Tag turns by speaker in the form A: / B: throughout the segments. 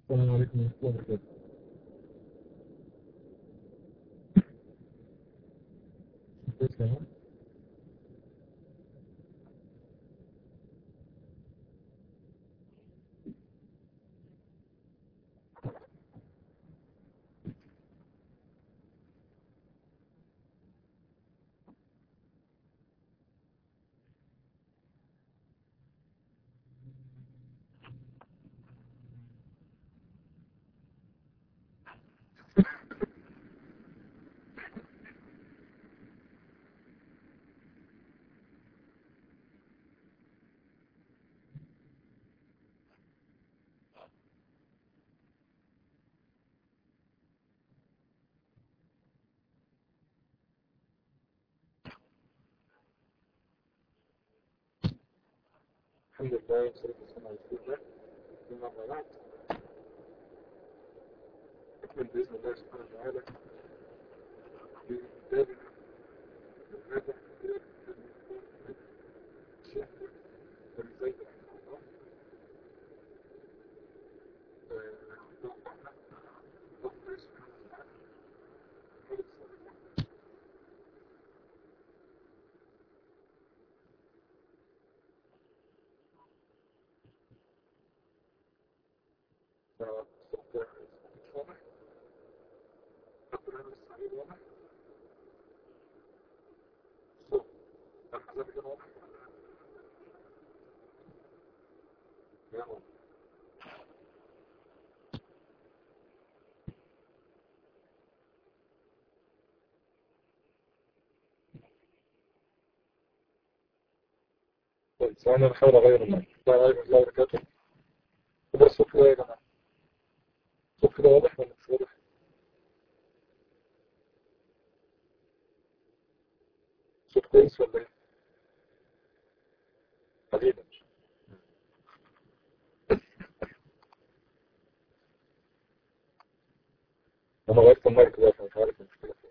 A: السلام عليكم ورحمة الله وبركاته السلام الحمد لله والصلاة والسلام على رسول الله ثم أما بعد نكمل بإذن الله سبحانه وتعالى في كتابنا الرابع كتاب الشيخ أبي زيد رحمه الله توقفنا الله سبحانه وتعالى حول الصالحين فالصوت مش واضح البرنامج الصعيد واضح الصوت الحزام كده واضح يا واضح طيب ثواني نحاول اغير المايك السلام عليكم ورحمة الله وبركاته كده الصوت كده يا جماعة الصوت كده واضح ولا مش واضح؟ صوت كويس ولا ايه؟ حبيبي انا غيرت المايك ده فمش عارف المشكلة فين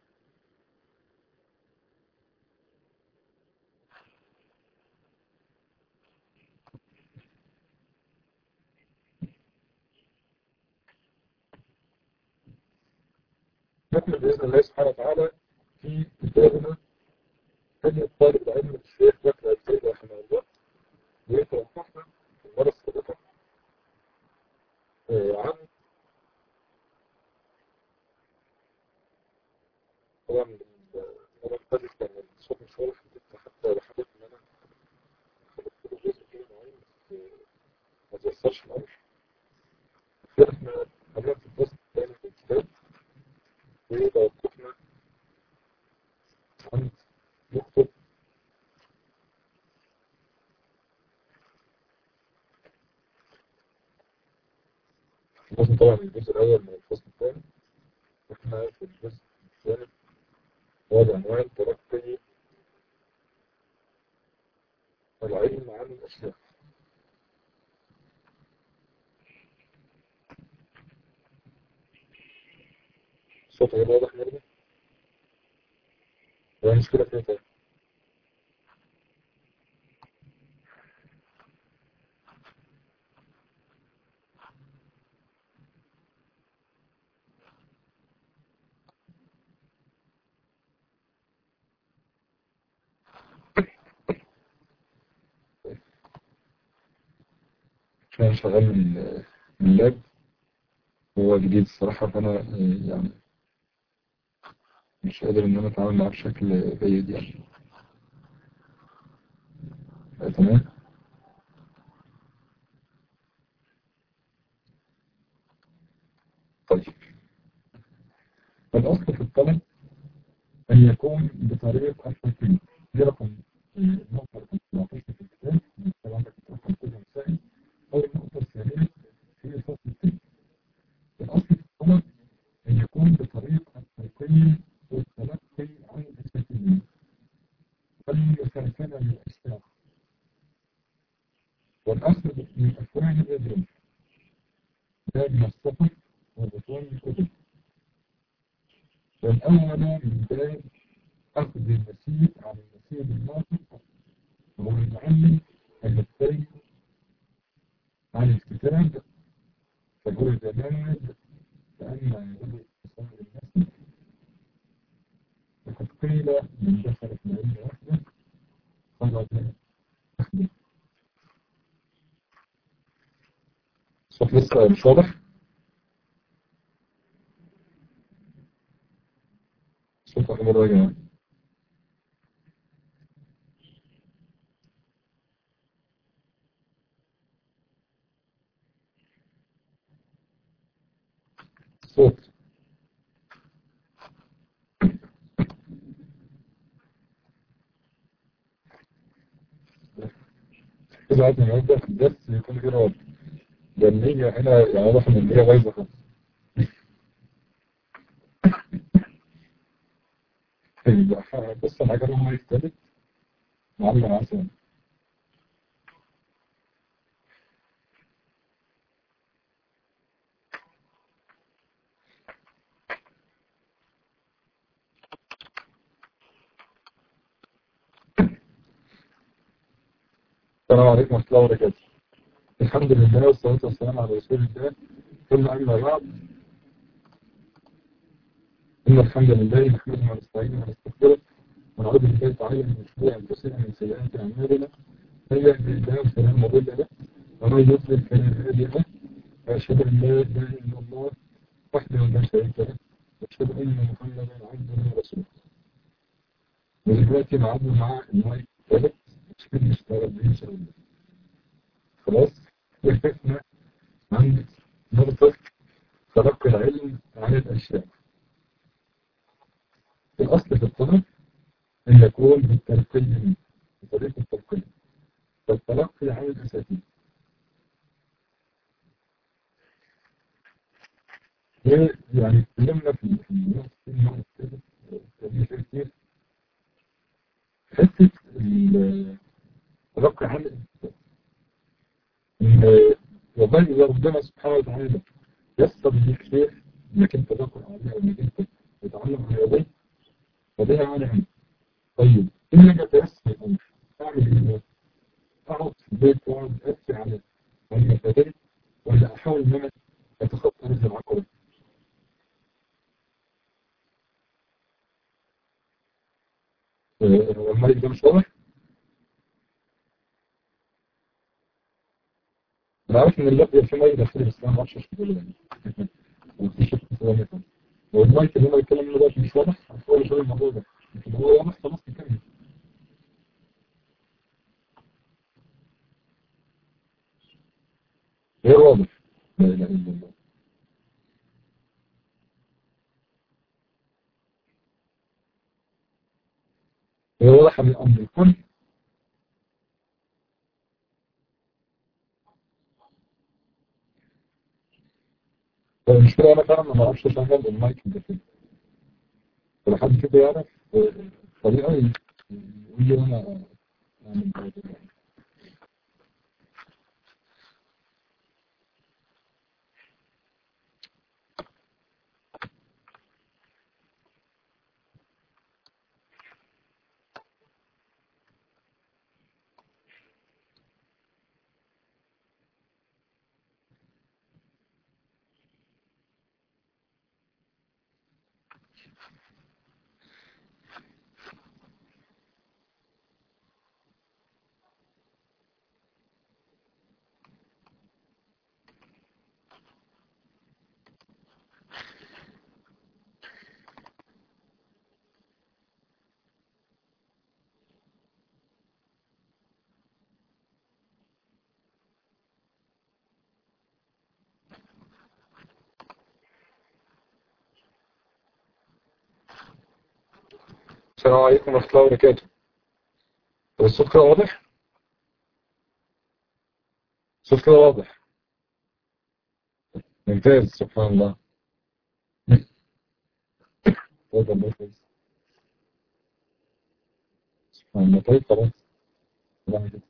A: نكمل بإذن الله سبحانه وتعالى في كتابنا حلم طالب العلم الشيخ بكر السيد رحمه الله ويتوقفنا في المرة السابقة آه، عن طبعا المرة اللي فاتت كان الصوت مش واضح جدا حتى حبيت إن أنا خلصت له جزء كده معين بس آه، ما تيسرش الأمر فإحنا عملنا في الفصل الثاني من الكتاب وتوقفنا عند نقطة لازم طبعا الجزء الأول من الفصل الثاني احنا في الجزء الثاني هو بعنوان تلقي العلم عن الأشياء الصوت غير واضح مرة ولا مشكلة فين طيب عشان شغال من من اللاب هو جديد الصراحة فأنا آه، يعني مش قادر إن أنا أتعامل معاه بشكل جيد يعني آه، تمام طيب الأصل في الطلب أن يكون بطريقة التنفيذ دي رقم آه، النقطة رقم 17 في الكتاب طبعا بتتوقع كل مسائل أو النقطة الثانية في الفصل الثاني الأصل في الطلب أن يكون بطريقة التلقين والتلقي عن الأساسيين والمسلسلة للأشياء والأخذ من أفواه الرجل لا من السفر وبطون الكتب والأول من باب أخذ المسيح عن المسيح الناطق وهو المعلم المبتدئ عن الكتاب يقول جماد لأن يقول اتصال الناس وقد قيل من دخل في العلم وحده خرج أخذه صوت لسه مش واضح صوت أخي مرة يا جماعة صوت كده عادي نبدأ في الدرس يكون غير واضح لأن هي هنا يعني واضح إن هي بايظة خالص بص أنا هجرب ما يختلف معلم عسل السلام عليكم ورحمة الله وبركاته الحمد لله والصلاة والسلام على رسول الله ثم أما بعد إن الحمد لله نحمده ونستعينه ونستغفره ونعوذ بالله تعالى من شرور أنفسنا ومن سيئات أعمالنا من يهده الله فلا مضل له ومن يضلل فلا هادي له وأشهد أن لا إله إلا الله وحده لا شريك له وأشهد أن محمدا عبده ورسوله ودلوقتي معانا مع المايك الثالث مش نشتغل بيه إن شاء الله خلاص وقفنا عند نقطة تلقي العلم عن الأشياء الأصل في الطلب أن يكون بالتلقي منه بطريقة التلقي فالتلقي عن الأساتذة يعني اتكلمنا في النقطة النقطة كده كتير حتة التلقي عن الأساتذة والله إذا ربنا سبحانه وتعالى يسر ليك شيء انك انت تقرا عليها وانك انت تتعلم رياضي فبها معنى هم طيب إن لم يتيسر الأمر أعمل إيه؟ أقعد في البيت وأقعد أبكي على المفاتيح ولا أحاول إن أنا أتخطى هذه العقبة والله ده مش واضح؟ أنا عارف إن اللفظ في مية داخلي بس أنا ما أعرفش أشكي ولا يعني لو المايك اللي أنا بتكلم منه دلوقتي مش واضح هتقول شوية الموضوع ده لكن هو واضح خلاص نكمل غير واضح لا إله إلا الله غير واضح من أمر الكل المشكلة أنا فعلا ما أعرفش أشغل المايك ده كده فلو حد كده يعرف طريقة يقول لي أنا أعمل كده السلام عليكم ورحمة الله وبركاته طب الصوت كده واضح؟ الصوت كده واضح ممتاز سبحان الله طيب الله كويس سبحان الله طيب خلاص الله كده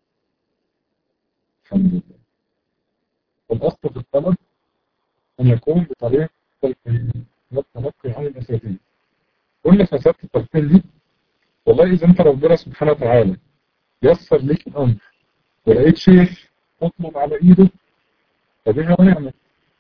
A: الحمد لله والأصل في الطلب أن يكون بطريقة التلقي عن الأساتذة قلنا في مسألة التلقين دي والله إذا أنت ربنا سبحانه وتعالى يسر لك الأمر ولقيت شيخ تطلب على إيده فبها ونعمة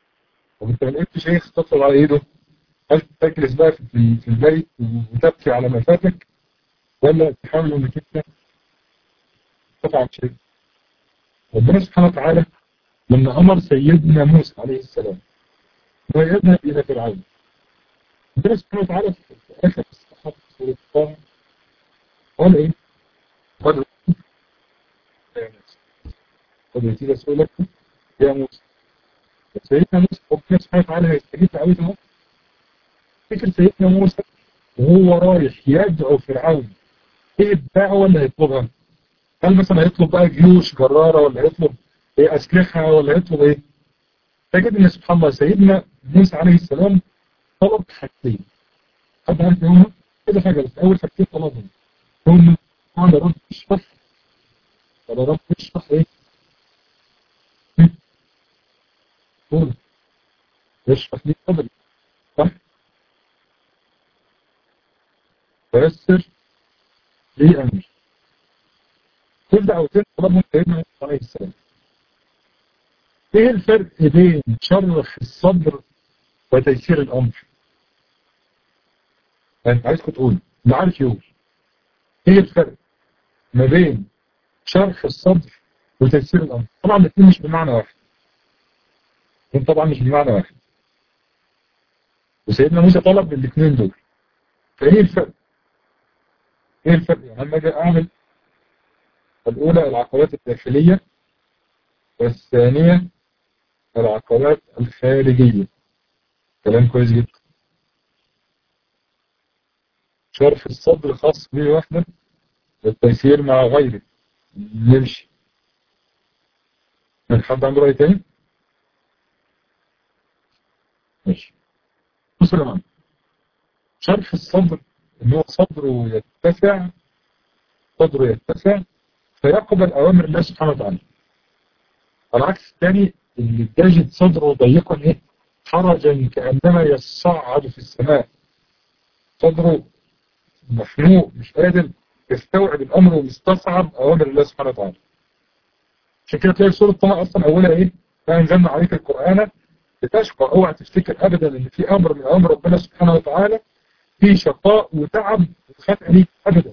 A: طب انت ما لقيتش شيخ تطلب على ايده هل تجلس بقى في, في البيت وتبكي على ما فاتك ولا تحاول انك انت تفعل شيء ربنا سبحانه وتعالى لما امر سيدنا موسى عليه السلام هو يذهب الى فرعون ربنا سبحانه وتعالى في اخر الصحابه سوره طه قال ايه؟ قال يا موسى قد يأتي رسولك يا موسى سيدنا موسى ربنا سبحانه وتعالى هيستجيب قوي ده فكر سيدنا موسى وهو رايح يدعو فرعون ايه الدعوه اللي هيطلبها؟ هل مثلا هيطلب بقى جيوش جراره ولا هيطلب ايه اسلحه ولا هيطلب ايه؟ تجد ان سبحان الله سيدنا موسى عليه السلام طلب حاجتين حد عارف هما؟ كده حاجه بس اول حاجتين طلبهم هم قال رب اشرح قال رب اشرح ايه؟ قول اشرح لي صدري صح؟ ويسر لي امري تبدا او طلبهم سيدنا موسى عليه السلام ايه الفرق بين شرح الصدر وتيسير الامر انت عايزكم تقول اللي عارف يقول ايه الفرق ما بين شرح الصدر وتيسير الامر طبعا الاثنين مش بمعنى واحد الاثنين طبعا مش بمعنى واحد وسيدنا موسى طلب الاثنين دول فايه الفرق ايه الفرق يعني لما اجي اعمل الاولى العقبات الداخليه والثانيه العقبات الخارجيه كلام كويس جدا شرح الصدر خاص به وحده والتيسير مع غيره نمشي من حد عنده رأي تاني ماشي بصوا يا جماعه شرح الصدر ان هو صدره يتسع صدره يتسع فيقبل اوامر الله سبحانه وتعالى على العكس الثاني اللي تجد صدره ضيقا ايه حرجا كانما يصعد في السماء صدره مخنوق مش قادر يستوعب الامر ويستصعب اوامر الله سبحانه وتعالى عشان كده تلاقي سوره طه اصلا اولها ايه فانزلنا عليك القران لتشقى اوعى تفتكر ابدا ان في امر من اوامر ربنا سبحانه وتعالى في شقاء وتعب وخنقه ليك ابدا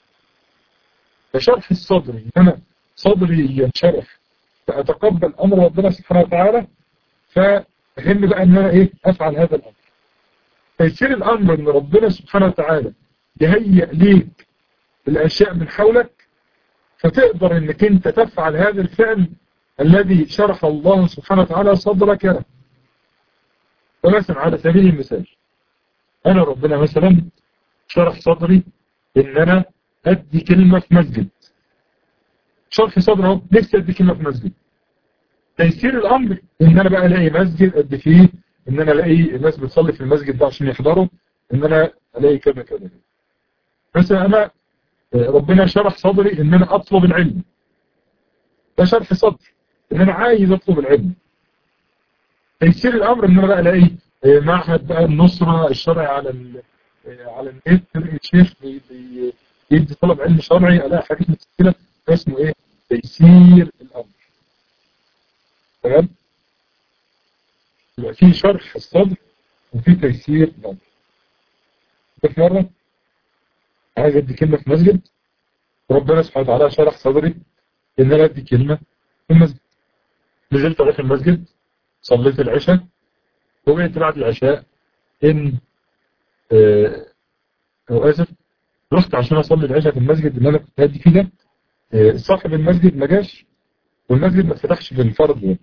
A: فشرح الصدر ان انا صدري ينشرح فاتقبل امر ربنا سبحانه وتعالى فهم بقى ان انا ايه افعل هذا الامر فيصير الامر ان ربنا سبحانه وتعالى يهيئ ليك الاشياء من حولك فتقدر انك انت تفعل هذا الفعل الذي شرح الله سبحانه وتعالى صدرك له فمثلا على سبيل المثال انا ربنا مثلا شرح صدري ان انا ادي كلمة في مسجد شرح صدر اهو نفسي ادي كلمة في مسجد تيسير الامر ان انا بقى الاقي مسجد ادي فيه ان انا الاقي الناس بتصلي في المسجد ده عشان يحضروا ان انا الاقي كذا كذا مثلا انا ربنا شرح صدري ان انا اطلب العلم ده شرح صدر ان انا عايز اطلب العلم تيسير الامر ان انا بقى الاقي معهد بقى النصرة الشرعي على على النت الشيخ يدي طلب علم شرعي الاقي حاجات متسجله اسمه ايه تيسير الامر تمام يبقى في شرح الصدر وفي تيسير الامر في مره عايز ادي كلمه في مسجد ربنا سبحانه وتعالى شرح صدري ان انا ادي كلمه في المسجد نزلت اروح المسجد صليت العشاء وجيت بعد العشاء ان اه او اسف رحت عشان اصلي العشاء في المسجد اللي انا كنت هادي فيه ده اه صاحب المسجد ما جاش والمسجد ما فتحش في الفرض يعني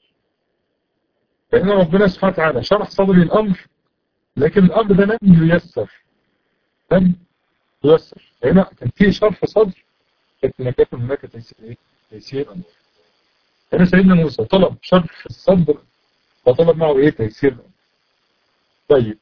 A: فإن ربنا سبحانه وتعالى شرح صدري الأمر لكن الأمر ده لم ييسر لم ييسر هنا كان فيه شرح صدر لكن لم يكن هناك تيسير تيسير أمر هنا سيدنا موسى طلب شرح الصدر فطلب معه ايه تيسير الأمر طيب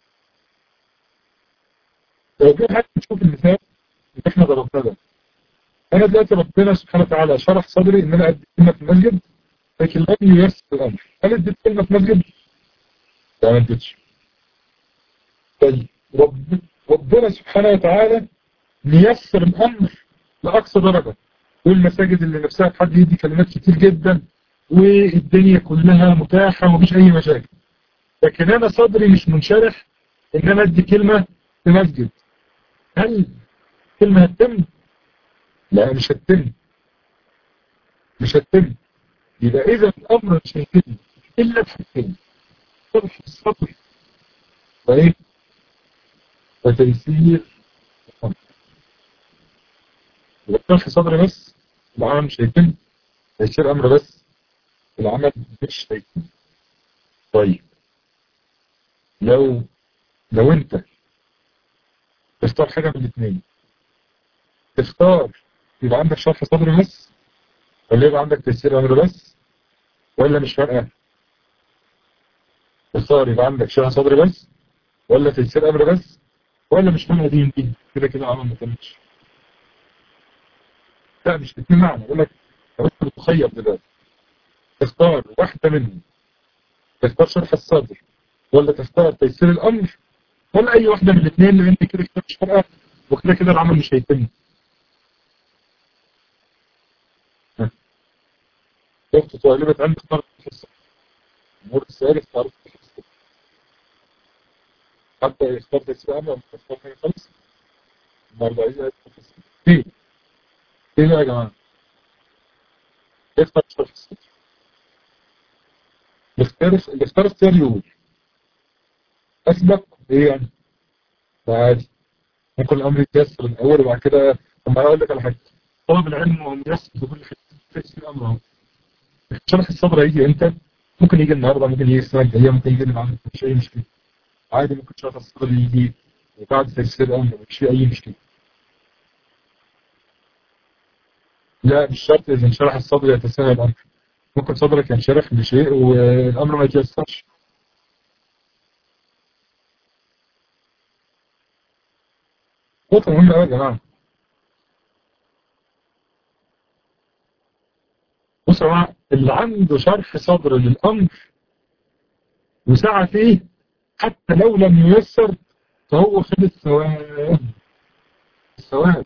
A: لو جه حد نشوف المثال اللي احنا ضربناه ده انا دلوقتي ربنا سبحانه وتعالى شرح صدري ان انا ادي كلمه في المسجد لكن لم ييسر الامر هل اديت كلمه في مسجد؟ لا ما اديتش طيب رب ربنا سبحانه وتعالى ميسر الامر لاقصى درجه والمساجد اللي نفسها حد يدي كلمات كتير جدا والدنيا كلها متاحة ومفيش أي مشاكل لكن أنا صدري مش منشرح إن أنا أدي كلمة في مسجد هل كلمة هتتم؟ لا مش هتتم مش هتتم يبقى إذا الأمر مش هيتم إلا بحاجتين شرح الصدر وإيه؟ وتيسير الأمر يبقى شرح صدر بس العمل مش هيتم تيسير أمر بس العمل مش هيتم طيب لو لو انت تختار حاجة من الاثنين تختار يبقى عندك شرح صدر بس ولا يبقى عندك تيسير امر بس ولا مش فارقة تختار يبقى عندك شرح صدر بس ولا تيسير امر بس ولا مش فارقة دي دي كده كده عمل ما تمش لا مش الاثنين معنى بقول لك لو انت متخير دلوقتي تختار واحدة منهم تختار شرح الصدر ولا تختار تيسير الامر ولا اي واحدة من الاثنين لان كده كده مش فارقة وكده كده العمل مش هيتم اخت طالبة علم اختارت الحصة الامور السؤال اختارت الحصة حتى يختار تيسير امر ولا تختار حاجة خالص النهارده عايز الحصة ليه؟ ليه بقى يا جماعة؟ ليه اخترت شرح الصدر؟ اللي اختار اختيار يقول أسبق إيه يعني؟ عادي ممكن الأمر يتيسر الأول وبعد كده طب ما أقول لك على حاجة طلب العلم هو ميسر في كل حتة تيسير الأمر أهو شرح الصدر هيجي إمتى؟ ممكن يجي النهارده ممكن يجي السنة الجاية ممكن يجي اللي بعد مش أي مشكلة عادي ممكن شرح الصدر يجي وبعد تيسير الأمر مش في أي مشكلة لا مش شرط إذا انشرح الصدر يتساهل الأمر ممكن صدرك ينشرح بشيء والأمر ما يتيسرش نقطة مهمة أوي يا جماعة بصوا يا جماعة اللي عنده شرح صدر للأمر وسعى فيه حتى لو لم ييسر فهو خد الثواب الثواب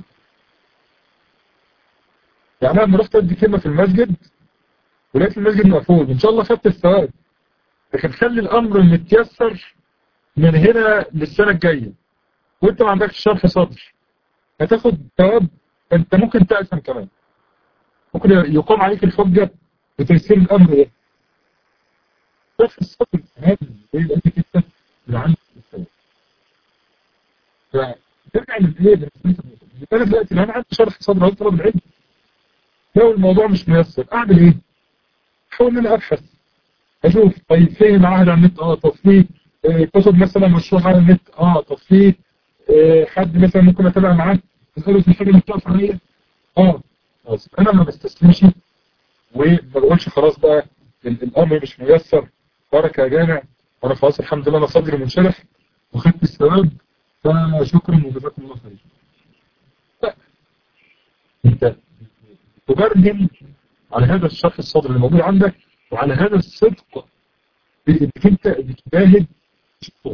A: يعني أنا لما رحت أدي كلمة في المسجد ولقيت المسجد مقفول إن شاء الله خدت الثواب لكن خلي الأمر متيسر من هنا للسنة الجاية وانت ما عندكش شرح صدر هتاخد ثواب انت ممكن تأثم كمان ممكن يقام عليك الحجة بتيسير الأمر ده شرح الصدر هذا زي لأنك انت اللي عندك الثواب فترجع للإيه أنا دلوقتي لو أنا عندي شرح صدر أو طلب العلم لو الموضوع مش ميسر أعمل إيه؟ أحاول إن أنا أبحث أشوف طيب فين معاهد على النت أه طب في كتب مثلا مشروع على النت أه طب في حد مثلا ممكن اتابع معاه اساله في حاجه مش عليا اه خلاص انا ما بستسلمش وما بقولش خلاص بقى الامر مش ميسر بركه يا جامع وانا خلاص الحمد لله انا صدري منشرح وخدت الثواب فشكرا وجزاكم الله خير لا انت تبرهن على هذا الشرح الصدر اللي موجود عندك وعلى هذا الصدق انك انت بتجاهد الصدر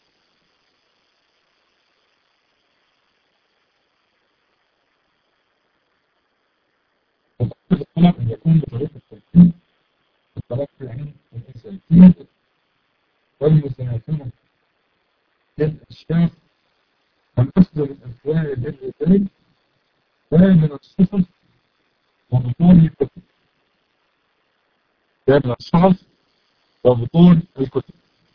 A: الطلب أن يكون بطريقة التوحيد التلقي العلم والإنسانية والمساهمة للأشياء الأصل من أفواه للرجال ولا من الصفر وبطون الكتب لا من الصحف وبطون الكتب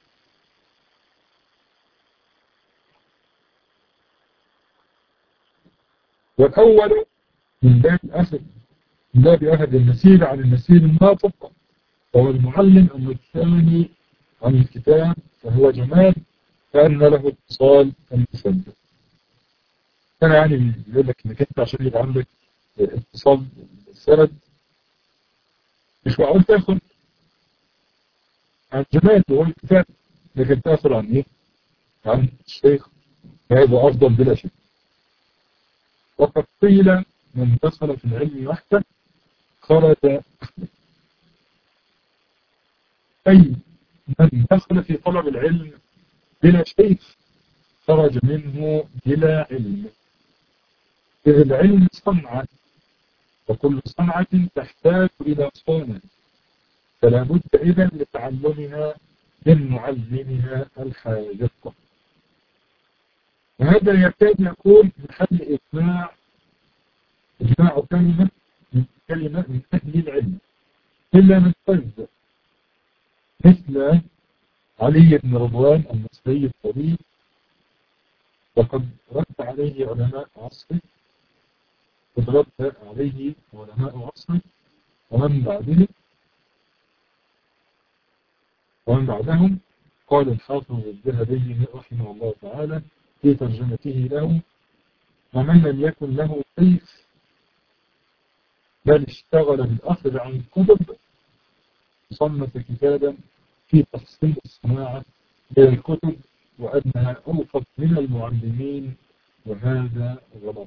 A: والأول من باب الأخذ لا بأحد النسير عن النسير الناطق وهو المعلم أما الثاني عن الكتاب فهو جمال كأن له اتصال المسدد كان يعني بيقول لك انك انت عشان يبقى عندك اتصال السند مش معقول تاخد عن جمال وهو الكتاب لكن تاخد عن ايه؟ عن الشيخ هذا افضل بلا شك وقد قيل من دخل في العلم وحده خرج أي من دخل في طلب العلم بلا شيء خرج منه بلا علم إذ العلم صنعة وكل صنعة تحتاج إلى صانع فلا بد إذا لتعلمها من معلمها الحاذق وهذا يكاد يكون محل إجماع إجماع كلمة من كلمة من أهل العلم إلا من فز مثل علي بن رضوان المصري الطبيب وقد رد عليه علماء عصره قد رد عليه علماء عصره ومن بعده ومن بعدهم قال الحافظ الذهبي رحمه الله تعالى في ترجمته له ومن لم يكن له سيف بل اشتغل بالأخذ عن الكتب صنف كتابا في تفصيل الصناعة للكتب وأنها أوفق من المعلمين وهذا غلط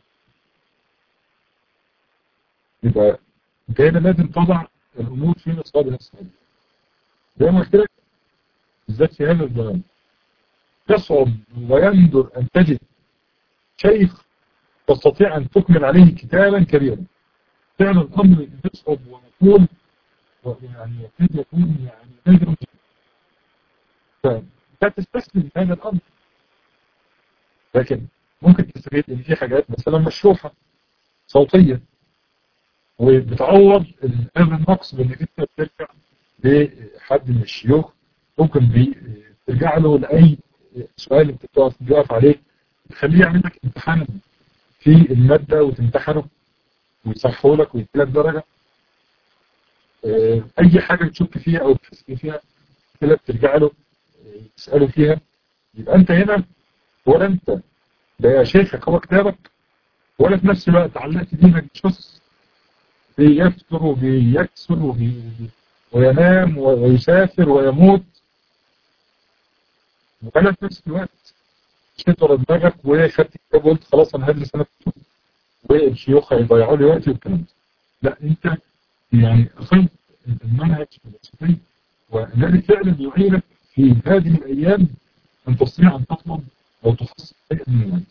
A: يبقى انت هنا لازم تضع الأمور في نصابها الصحيح زي ما قلت لك بالذات في هذا الزمان يصعب ويندر أن تجد شيخ تستطيع أن تكمل عليه كتابا كبيرا فعلا الأمر يصعب ويكون يعني يكاد يكون يعني نادر فلا تستسلم هذا الأمر لكن ممكن تستفيد ان في حاجات مثلا مشروحة صوتية وبتعوض هذا النقص بانك انت بترجع لحد من الشيوخ ممكن ترجع له لأي سؤال انت بتقف بيقف عليه تخليه يعمل لك امتحان في المادة وتمتحنه ويصحه لك ويديلك درجة اي حاجة تشك فيها او تحسن فيها كده بترجع له تسأله فيها يبقى انت هنا ولا انت لا شيخك هو كتابك ولا في نفس الوقت علقت دينك بشخص بيفتر وبيكسر وبي... وينام ويسافر ويموت ولا في نفس الوقت شيت ورا دماغك وخدت كتاب وقلت خلاص انا هدرس انا كتب والشيوخ هيضيعوا لي وقتي والكلام ده لا انت يعني اخذت المنهج الفلسفي والذي فعلا يعينك في هذه الايام ان تستطيع ان تطلب او تخصص شيئا من العلم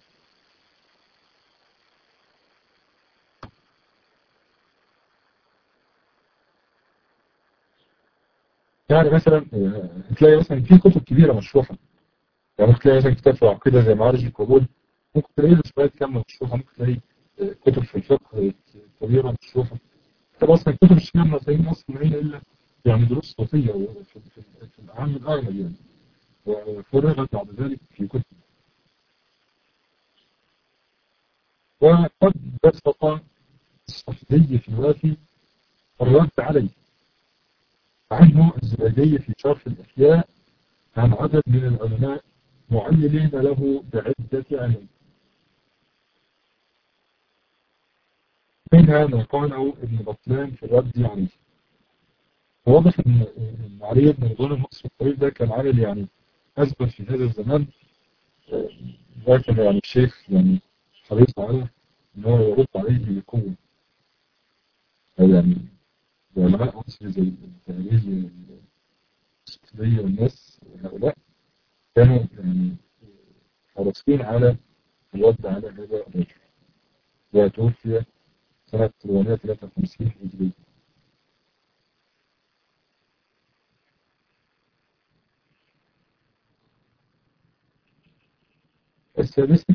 A: يعني مثلا تلاقي مثلا في كتب كبيرة مشروحة يعني ممكن تلاقي مثلا كتاب في العقيدة زي معارج القبول ممكن تلاقي له شوية كاملة مشروحة ممكن تلاقي كتب في الفقه كبيرة مشروحة طب اصلا الكتب الشمال ما تلاقيهم اصلا هي الا يعني دروس صوتية في, في, في العام الاغلب يعني وفرغت بعد ذلك في كتب وقد بسط الصفدي في الوافي الرد عليه عنه الزبيدي في شرح الإحياء عن عدد من العلماء معللين له بعدة علم منها ما قاله ابن بطلان في الرد عليه واضح ان علي بن رضوان المصري الطويل ده كان عامل يعني أثبت في هذا الزمان ده كان يعني الشيخ يعني حريص على ان هو يرد عليه بقوة أو يعني علماء مصر زي التهريج السفلية والناس هؤلاء كانوا يعني حريصين على الرد على هذا الرجل وتوفي سنة 453 هجرية السادسة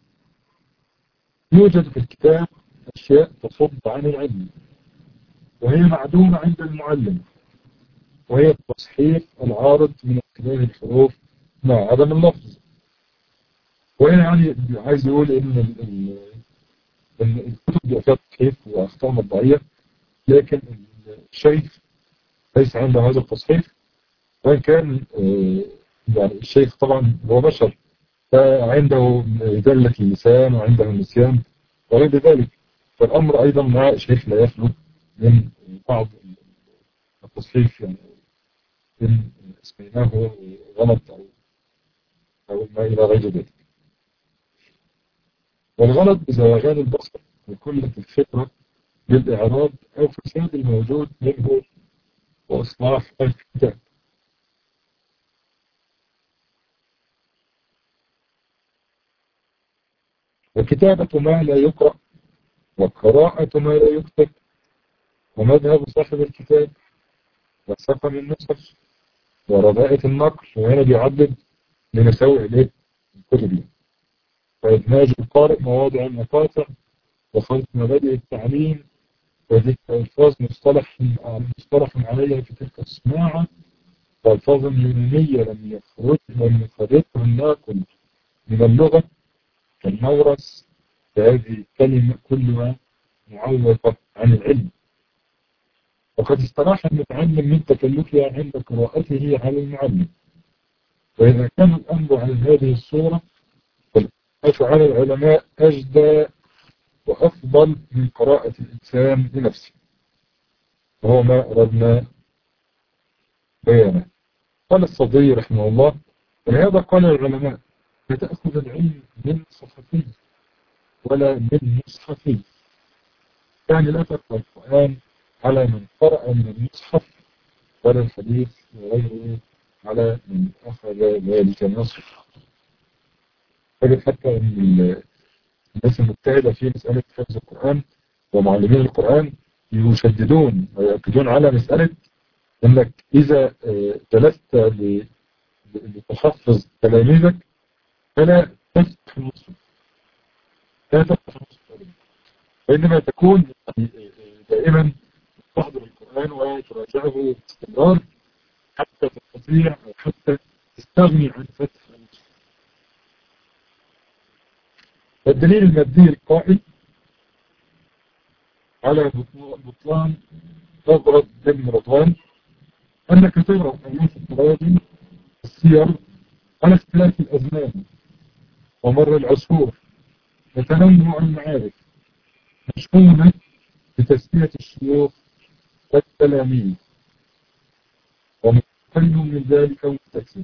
A: يوجد في الكتاب أشياء تصد عن العلم وهي معدومة عند المعلم وهي التصحيح العارض من اختلاف الحروف مع عدم اللفظ وهنا يعني عايز يقول ان ان الكتب دي فيها تصحيح واخطاء مطبعية لكن الشيخ ليس عنده هذا التصحيح وان كان يعني الشيخ طبعا هو بشر فعنده ذلة اللسان وعنده النسيان وغير ذلك فالأمر أيضا مع الشيخ لا يخلو من بعض التصحيح يعني إن اسميناه غلط أو, أو ما إلى غير ذلك والغلط بزواغان البصر وكلة الفكرة بالإعراض أو فساد الموجود منه وإصلاح الكتاب وكتابة ما لا يقرأ وقراءة ما لا يكتب ومذهب صاحب الكتاب وسقم النسخ ورداءة النقل وهنا بيعدد لمساوئ الايه؟ الكتب دي فإدماج القارئ مواضع المقاطع وخلط مبادئ التعليم وذكر ألفاظ مصطلح مصطلح عليها في تلك الصناعة وألفاظ يونانية لم يخرج لم يخرجها الناقل من اللغة كالنورس فهذه الكلمة كلها معوضة عن العلم وقد استراح المتعلم من تكلفها عند قراءته على المعلم وإذا كان الأمر على هذه الصورة فالقراءة على العلماء أجدى وأفضل من قراءة الإنسان لنفسه وهو ما أردنا بيانه قال الصدي رحمه الله ولهذا قال العلماء لا تأخذ العلم من صحفي ولا من مصحفي يعني لا تقرأ القرآن على من قرأ من المصحف ولا الحديث وغيره على من أخذ ذلك من الصحف تجد حتى أن الناس المجتهدة في مسألة حفظ القرآن ومعلمين القرآن يشددون ويؤكدون على مسألة أنك إذا جلست لتحفظ تلاميذك فلا تفتح المصحف لا تفتح المصحف وإنما تكون دائما تحضر القرآن وتراجعه باستمرار حتى تستطيع أو حتى تستغني عن فتح المصحف الدليل المادي القائم على بطلان نظرة ابن رضوان أنك تقرأ أيات التراجم السير على اختلاف الأزمان ومر العصور وتنوع المعارف مشحونة بتسمية الشيوخ والتلاميذ ومقل من ذلك مستكثر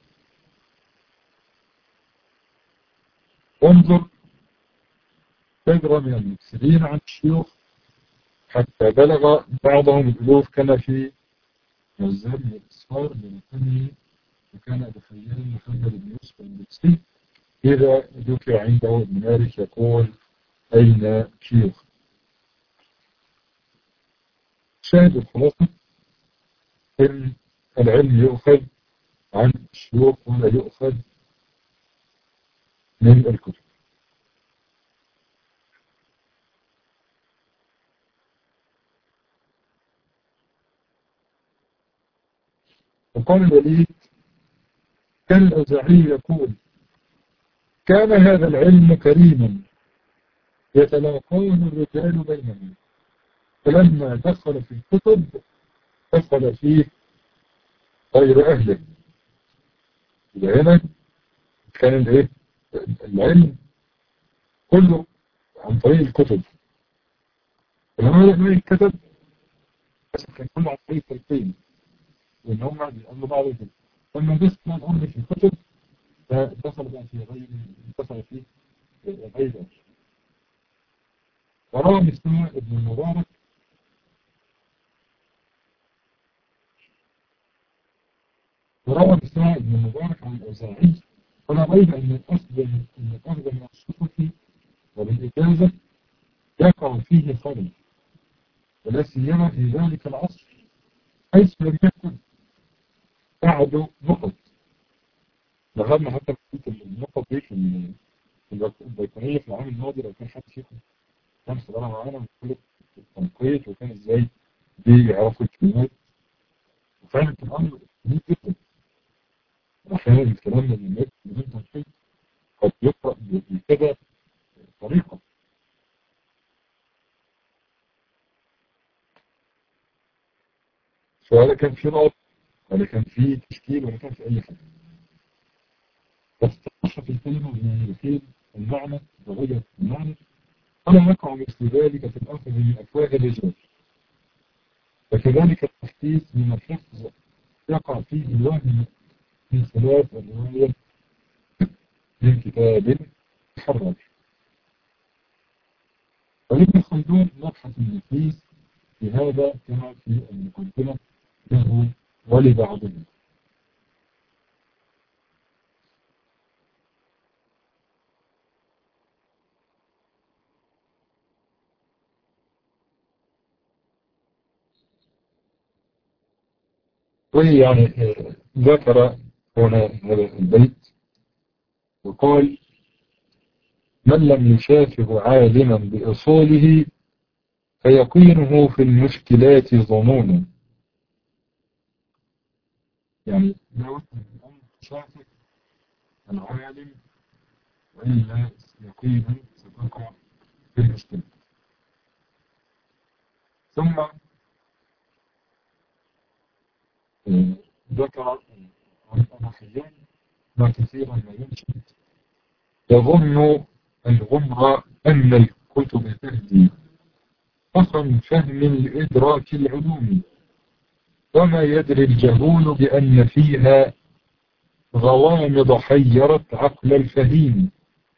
A: انظر كثرة من المكسرين عن الشيوخ حتى بلغ بعضهم الألوف كما في مذهب من الإصفار من الثاني وكان أبو خيان محمد بن يوسف البلسي إذا ذكر عنده ابن مالك يقول أين شيوخ شاهد الخلاصة إن العلم يؤخذ عن الشيوخ ولا يؤخذ من الكتب وقال الوليد كان الأوزاعي يقول كان هذا العلم كريما يتلاقون الرجال بينهم فلما دخل في الكتب دخل فيه غير أهله هنا كان الايه العلم كله عن طريق الكتب فلما بدأ الكتب بس كان كله عن طريق التلقين وان هم بيقولوا بعض كده لما دخل الامر في الكتب فدخل بقى في غير دخل في غير وروى مسلم ابن المبارك وروى مسلم ابن المبارك عن الاوزاعي ولا ريب ان الاخذ ان الاخذ من الصحف وبالاجازه يقع فيه خلل ولا سيما في ذلك العصر حيث لم يكن بعد نقط لاحظنا حتى النقط دي في البيطانية في العام الماضي لو كان حد فيكم كان صدرها معانا من التنقيط وكان ازاي بيعرفوا الكلمات وفعلا كان امر جميل جدا احيانا الكلام من الناس بدون تنقيط قد يقرأ بكذا طريقة فهذا كان في نقط ولا كان في تشكيل ولا كان في أي حاجة بس في الكلمة من يفيد المعنى وغير المعنى ولا يقع مثل ذلك في الأخذ من أفواه الرجال وكذلك التحديث من الحفظ يقع فيه الوهم من خلاف الرواية من كتاب محرر وابن خلدون مبحث نفيس في هذا كما في المقدمة له ولبعضهم ويعني ذكر هنا هذا البيت وقال من لم يشافه عالما بأصوله فيقينه في المشكلات ظنون يعني لو أن تشافه العالم وإلا يقينا ستقع في المشكلة ثم ذكر عن أبو حيان ما كثيرا ما ينشد يظن الغمر أن الكتب تهدي فخم فهم لإدراك العلوم وما يدري الجهول بأن فيها غوامض حيرت عقل الفهيم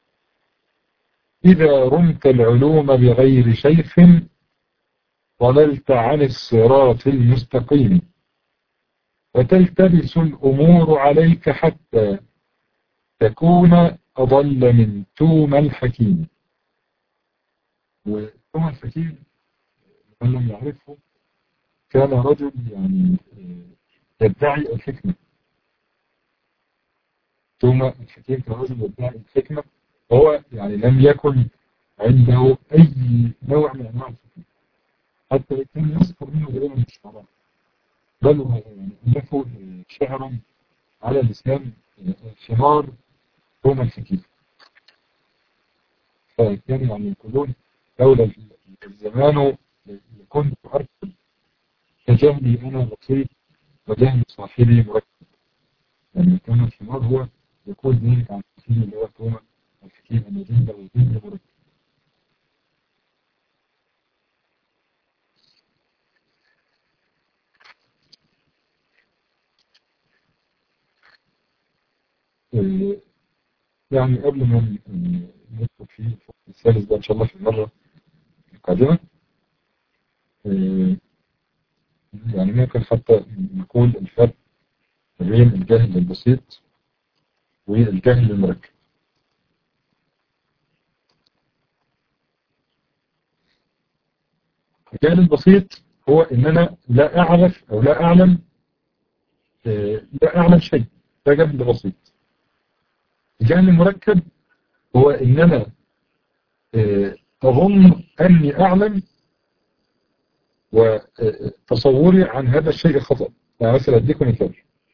A: إذا رمت العلوم بغير شيخ ضللت عن الصراط المستقيم وتلتبس الأمور عليك حتى تكون أضل من توم الحكيم وتوم الحكيم من لم يعرفه كان رجل يعني يدعي الحكمة توم الحكيم كان رجل يدعي الحكمة وهو يعني لم يكن عنده أي نوع من أنواع الحكمة حتى كان يذكر منه دائما الشعراء بل يعني له شعر على الإسلام شمار توم الحكيم فكان يعني يقولون لولا الزمان كنت أركب كجهلي أنا بسيط وجهل صاحبي مركب يعني كان الحمار هو يقول ذلك عن صاحبي اللي هو توم الحكيم أن جنده وجنده مركب يعني قبل ما ندخل في الفصل الثالث ده إن شاء الله في المرة القادمة يعني ممكن حتى نقول الفرق بين الجهل البسيط والجهل المركب الجهل البسيط هو ان انا لا اعرف او لا اعلم لا اعلم شيء ده جهل بسيط الجهل المركب هو ان انا اظن اني اعلم وتصوري عن هذا الشيء خطأ يعني مثلا اديكم مثال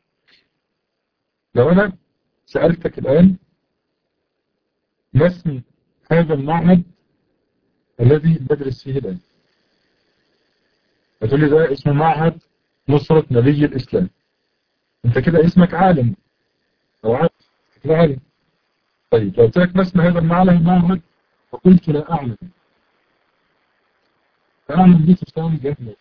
A: لو انا سألتك الان ما اسم هذا المعهد الذي بدرس فيه الان هتقول لي ده اسمه معهد نصرة نبي الاسلام انت كده اسمك عالم او عالم كده عالم طيب لو قلت لك ما اسم هذا المعهد فقلت لا اعلم فأعمل دي تساوي جهل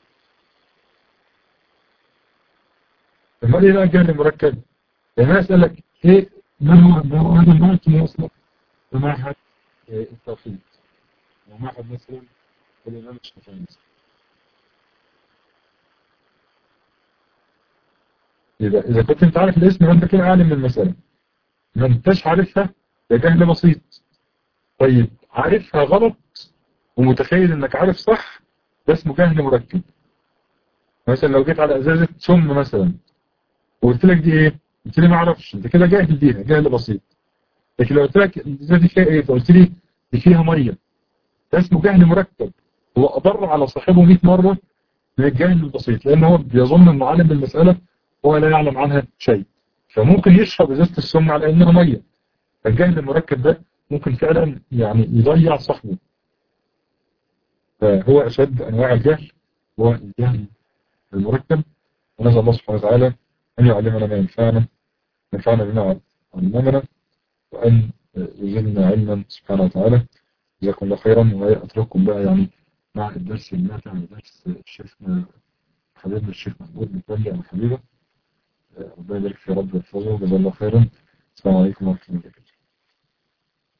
A: لما ليه بقى جهل مركب لما أسألك إيه ما هو هذا المعهد اللي يصلح بمعهد التوحيد ومعهد مثلا الإمام الشافعي مثلا إذا إذا كنت أنت عارف الاسم أنت كده عالم من المسألة ما أنتش عارفها ده جهل بسيط طيب عارفها غلط ومتخيل انك عارف صح ده اسمه جهل مركب مثلا لو جيت على ازازة سم مثلا وقلت لك دي ايه قلت لي ما اعرفش انت كده جاهل بيها جهل بسيط لكن لو قلت لك الازازة دي فيها ايه فقلت لي دي فيها ميه ده اسمه جهل مركب هو اضر على صاحبه 100 مرة من الجهل البسيط لان هو بيظن انه عالم بالمسألة وهو لا يعلم عنها شيء فممكن يشرب ازازة السم على انها ميه فالجهل المركب ده ممكن فعلا يعني يضيع صاحبه فهو أشد أنواع الجهل هو الجهل المركب ونسأل الله سبحانه وتعالى أن يعلمنا ما ينفعنا ينفعنا بما علمنا وأن يزدنا علما سبحانه وتعالى جزاكم الله خيرا وأترككم بقى يعني مع الدرس الماتع درس الشيخنا حبيبنا الشيخ محمود متولي أبو حبيبة ربنا يبارك في رب ويحفظه جزاه الله خيرا السلام عليكم ورحمة الله وبركاته